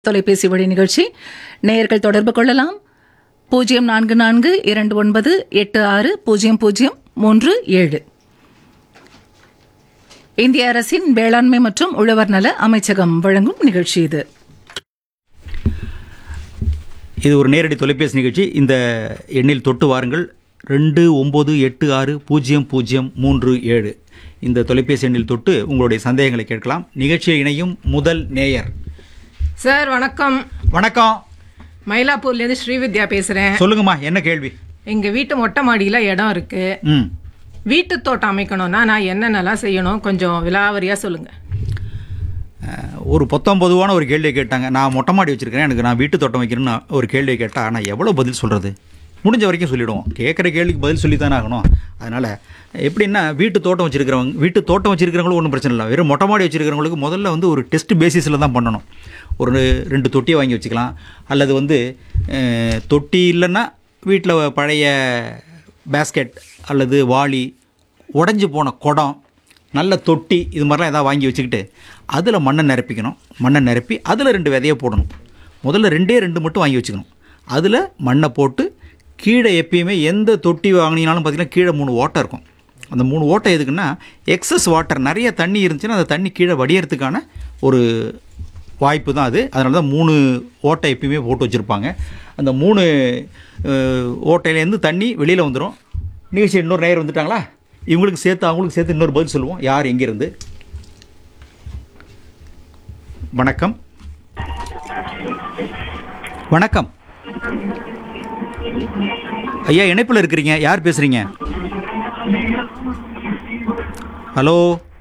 தொலைபேசி வழி நிகழ்ச்சி நேயர்கள் தொடர்பு கொள்ளலாம் பூஜ்ஜியம் நான்கு நான்கு இரண்டு ஒன்பது எட்டு ஆறு பூஜ்ஜியம் பூஜ்ஜியம் மூன்று ஏழு இந்திய அரசின் வேளாண்மை மற்றும் உழவர் நல அமைச்சகம் வழங்கும் நிகழ்ச்சி இது இது ஒரு நேரடி தொலைபேசி நிகழ்ச்சி இந்த எண்ணில் தொட்டு வாருங்கள் ரெண்டு ஒம்பது எட்டு ஆறு பூஜ்ஜியம் பூஜ்ஜியம் மூன்று ஏழு இந்த தொலைபேசி எண்ணில் தொட்டு உங்களுடைய சந்தேகங்களை கேட்கலாம் நிகழ்ச்சியில் இணையும் முதல் நேயர் சார் வணக்கம் வணக்கம் மயிலாப்பூர்லேருந்து ஸ்ரீவித்யா பேசுகிறேன் சொல்லுங்கம்மா என்ன கேள்வி எங்கள் வீட்டு மொட்டை மாடியில் இடம் இருக்கு ம் வீட்டு தோட்டம் அமைக்கணும்னா நான் என்னென்னலாம் செய்யணும் கொஞ்சம் விலாவரியாக சொல்லுங்கள் அஹ், ஒரு பொத்தம் பொதுவான ஒரு கேள்வியை கேட்டாங்க நான் மொட்டை மாடி வச்சிருக்கிறேன் எனக்கு நான் வீட்டு தோட்டம் வைக்கணும்னு ஒரு கேள்வியை கேட்டால் நான் எவ்வளோ பதில் சொல்கிறது முடிஞ்ச வரைக்கும் சொல்லிவிடுவோம் கேட்குற கேள்விக்கு பதில் சொல்லி தானே ஆகணும் அதனால் எப்படின்னா வீட்டு தோட்டம் வச்சிருக்கிறவங்க வீட்டு தோட்டம் வச்சிருக்கிறவங்களும் ஒன்றும் பிரச்சனை இல்லை வெறும் மொட்டை மாடி வச்சிருக்கிறவங்களுக்கு முதல்ல வந்து ஒரு டெஸ்ட் பேசிஸில் தான் பண்ணணும் ஒரு ரெண்டு தொட்டியை வாங்கி வச்சுக்கலாம் அல்லது வந்து அஹ், தொட்டி இல்லைன்னா வீட்டில் பழைய பேஸ்கெட் அல்லது வாளி உடஞ்சி போன குடம் நல்ல தொட்டி இது மாதிரிலாம் எதாவது வாங்கி வச்சுக்கிட்டு அதில் மண்ணை நிரப்பிக்கணும் மண்ணை நிரப்பி அதில் ரெண்டு விதையை போடணும் முதல்ல ரெண்டே ரெண்டு மட்டும் வாங்கி வச்சுக்கணும் அதில் மண்ணை போட்டு கீழே எப்பயுமே எந்த தொட்டி வாங்கினீங்கனாலும் பார்த்தீங்கன்னா கீழே மூணு ஓட்டை இருக்கும் அந்த மூணு ஓட்டை எதுக்குன்னா எக்ஸஸ் வாட்டர் நிறைய தண்ணி இருந்துச்சுன்னா அந்த தண்ணி கீழே வடியறதுக்கான ஒரு வாய்ப்பு தான் அது அதனால தான் மூணு ஓட்டை எப்பயுமே போட்டு வச்சுருப்பாங்க அந்த மூணு அஹ், ஓட்டையிலேருந்து தண்ணி வெளியில் வந்துடும் நிகழ்ச்சி இன்னொரு நேரம் வந்துட்டாங்களா இவங்களுக்கு சேர்த்து அவங்களுக்கு சேர்த்து இன்னொரு பதில் சொல்லுவோம் யார் எங்கேருந்து வணக்கம் வணக்கம் ஐயா இணைப்பில் இருக்கிறீங்க யார் பேசுகிறீங்க ஹலோ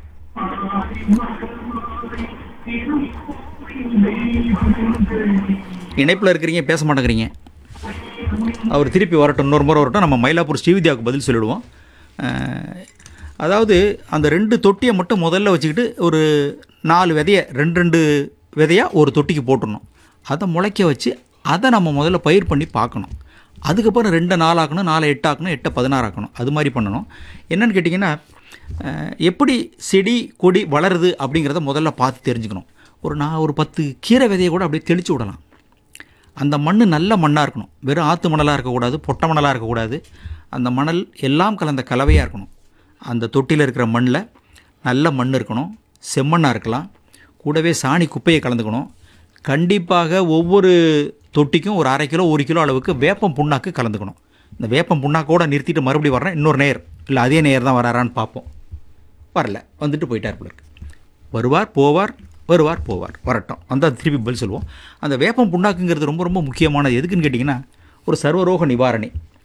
இணைப்பில் இருக்கிறீங்க பேச மாட்டேங்கிறீங்க அவர் திருப்பி வரட்டும் இன்னொரு முறை வரட்டும் நம்ம மயிலாப்பூர் ஸ்ரீவித்யாவுக்கு பதில் சொல்லிடுவோம் அஹ், அதாவது அந்த ரெண்டு தொட்டியை மட்டும் முதல்ல வச்சுக்கிட்டு ஒரு நாலு விதையை ரெண்டு ரெண்டு விதையாக ஒரு தொட்டிக்கு போட்டுடணும் அதை முளைக்க வச்சு அதை நம்ம முதல்ல பயிர் பண்ணி பார்க்கணும் அதுக்கப்புறம் ரெண்டு நாலு ஆக்கணும் நாலு எட்டு ஆக்கணும் எட்டை பதினாறு ஆக்கணும் அது மாதிரி பண்ணணும் என்னன்னு கேட்டிங்கன்னா அஹ், எப்படி செடி கொடி வளருது அப்படிங்கிறத முதல்ல பார்த்து தெரிஞ்சுக்கணும் ஒரு நான் ஒரு பத்து கீரை விதையை கூட அப்படியே தெளித்து விடலாம் அந்த மண் நல்ல மண்ணாக இருக்கணும் வெறும் ஆற்று மணலாக இருக்கக்கூடாது பொட்டை மணலாக இருக்கக்கூடாது அந்த மணல் எல்லாம் கலந்த கலவையாக இருக்கணும் அந்த தொட்டியில் இருக்கிற மண்ணில் நல்ல மண் இருக்கணும் செம்மண்ணாக இருக்கலாம் கூடவே சாணி குப்பையை கலந்துக்கணும் கண்டிப்பாக ஒவ்வொரு தொட்டிக்கும் ஒரு அரை கிலோ ஒரு கிலோ அளவுக்கு வேப்பம் புண்ணாக்கு கலந்துக்கணும் இந்த வேப்பம் புண்ணாக்கோட நிறுத்திட்டு மறுபடியும் வர்றேன் இன்னொரு நேர் இல்லை அதே நேர் தான் வராரான்னு பார்ப்போம் வரல வந்துட்டு போயிட்டார் போல இருக்கு வருவார் போவார் வருவார் போவார் வரட்டும் வந்தால் திருப்பி பதில் சொல்லுவோம் அந்த வேப்பம் புண்ணாக்குங்கிறது ரொம்ப ரொம்ப முக்கியமானது எதுக்குன்னு கேட்டிங்கன்னா ஒரு சர்வரோக நிவாரணி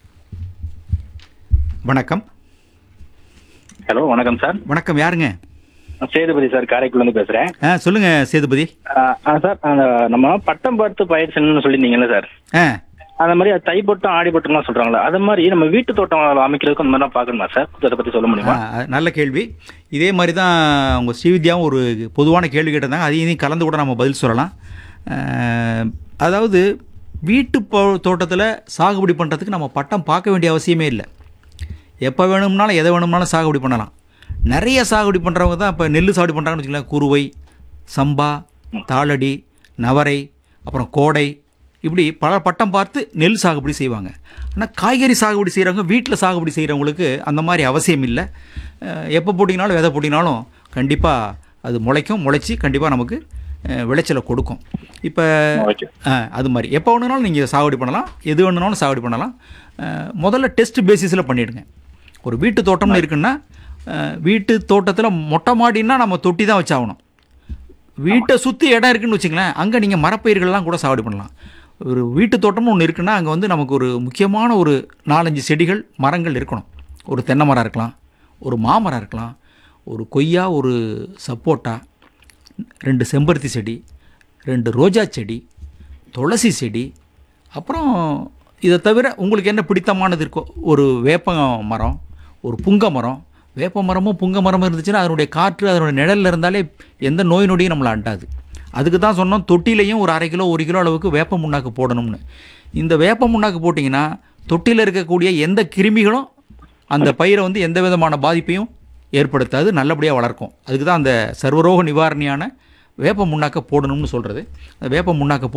வணக்கம் ஹலோ வணக்கம் சார் வணக்கம் யாருங்க நான் சேதுபதி சார் காரைக்குடில இருந்து பேசுறேன் ஆ சொல்லுங்கள் சேதுபதி ஆ, ஆ, சார் அந்த நம்ம பட்டம் பார்த்து பயிர் செய்யணும்னு சொல்லியிருந்தீங்கல்ல சார் ஆ அந்த மாதிரி அது தை பொட்டம் ஆடி பொட்டம்லாம் சொல்றாங்களா அது மாதிரி நம்ம வீட்டு தோட்டம் அமைக்கிறதுக்கு அந்த மாதிரிலாம் பார்க்கணுமா சார் அதை பத்தி சொல்ல முடியுமா ஆ, நல்ல கேள்வி இதே மாதிரி தான் உங்கள் ஸ்ரீவித்யாவும் ஒரு பொதுவான கேள்வி கேட்டிருந்தாங்க அதையும் இதையும் கலந்து கூட நம்ம பதில் சொல்லலாம் ஆ, அதாவது வீட்டு போ- தோட்டத்தில் சாகுபடி பண்ணுறதுக்கு நம்ம பட்டம் பார்க்க வேண்டிய அவசியமே இல்லை எப்போ வேணும்னாலும் எதை வேணும்னாலும் சாகுபடி பண்ணலாம் நிறைய சாகுபடி பண்ணுறவங்க தான் இப்போ நெல் சாகுபடி பண்ணுறாங்கன்னு வச்சுக்கலாம் குருவை சம்பா தாளடி நவரை அப்புறம் கோடை இப்படி பல பட்டம் பார்த்து நெல் சாகுபடி செய்வாங்க ஆனால் காய்கறி சாகுபடி செய்கிறவங்க வீட்டில் சாகுபடி செய்கிறவங்களுக்கு அந்த மாதிரி அவசியம் இல்லை அஹ், எப்போ போட்டிங்கனாலும் விதை போட்டிங்கனாலும் கண்டிப்பாக அது முளைக்கும் முளைச்சி கண்டிப்பாக நமக்கு அஹ், விளைச்சலை கொடுக்கும் இப்போ ஓகே அது மாதிரி எப்போ வேணுனாலும் நீங்கள் சாகுபடி பண்ணலாம் எது வேணுனாலும் சாகுபடி பண்ணலாம் அஹ், முதல்ல டெஸ்ட் பேசிஸில் பண்ணிவிடுங்க ஒரு வீட்டு தோட்டம்னு இருக்குன்னா அஹ், வீட்டு தோட்டத்தில் மொட்டை மாடின்னா நம்ம தொட்டி தான் வச்சாகணும் வீட்டை சுற்றி இடம் இருக்குன்னு வச்சுங்களேன் அங்கே நீங்கள் மரப்பயிர்கள்லாம் கூட சாகுபடி பண்ணலாம் ஒரு வீட்டு தோட்டம்னு ஒன்று இருக்குன்னா அங்கே வந்து நமக்கு ஒரு முக்கியமான ஒரு நாலஞ்சு செடிகள் மரங்கள் இருக்கணும் ஒரு தென்னை மரம் இருக்கலாம் ஒரு மாமரம் இருக்கலாம் ஒரு கொய்யா ஒரு சப்போட்டா ரெண்டு செம்பருத்தி செடி ரெண்டு ரோஜா செடி துளசி செடி அப்புறம் இதை தவிர உங்களுக்கு என்ன பிடித்தமானது இருக்கோ ஒரு வேப்ப மரம் ஒரு புங்க மரம் வேப்ப மரமும் புங்க மரமும் இருந்துச்சுன்னா அதனுடைய காற்று அதனுடைய நிழல்ல இருந்தாலே எந்த நோய் நொடியும் நம்மளை அண்டாது அதுக்கு தான் சொன்னோம் தொட்டிலையும் ஒரு அரை கிலோ ஒரு கிலோ அளவுக்கு வேப்ப முன்னாக்கு போடணும்னு இந்த வேப்ப முன்னாக்கு போட்டிங்கன்னா தொட்டியில் இருக்கக்கூடிய எந்த கிருமிகளும் அந்த பயிரை வந்து எந்த விதமான பாதிப்பையும் ஏற்படுத்தாது நல்லபடியாக வளர்க்கும் அதுக்கு தான் அந்த சர்வரோக நிவாரணியான வேப்ப முன்னாக்க போடணும்னு சொல்கிறது வேப்ப முன்னாக்க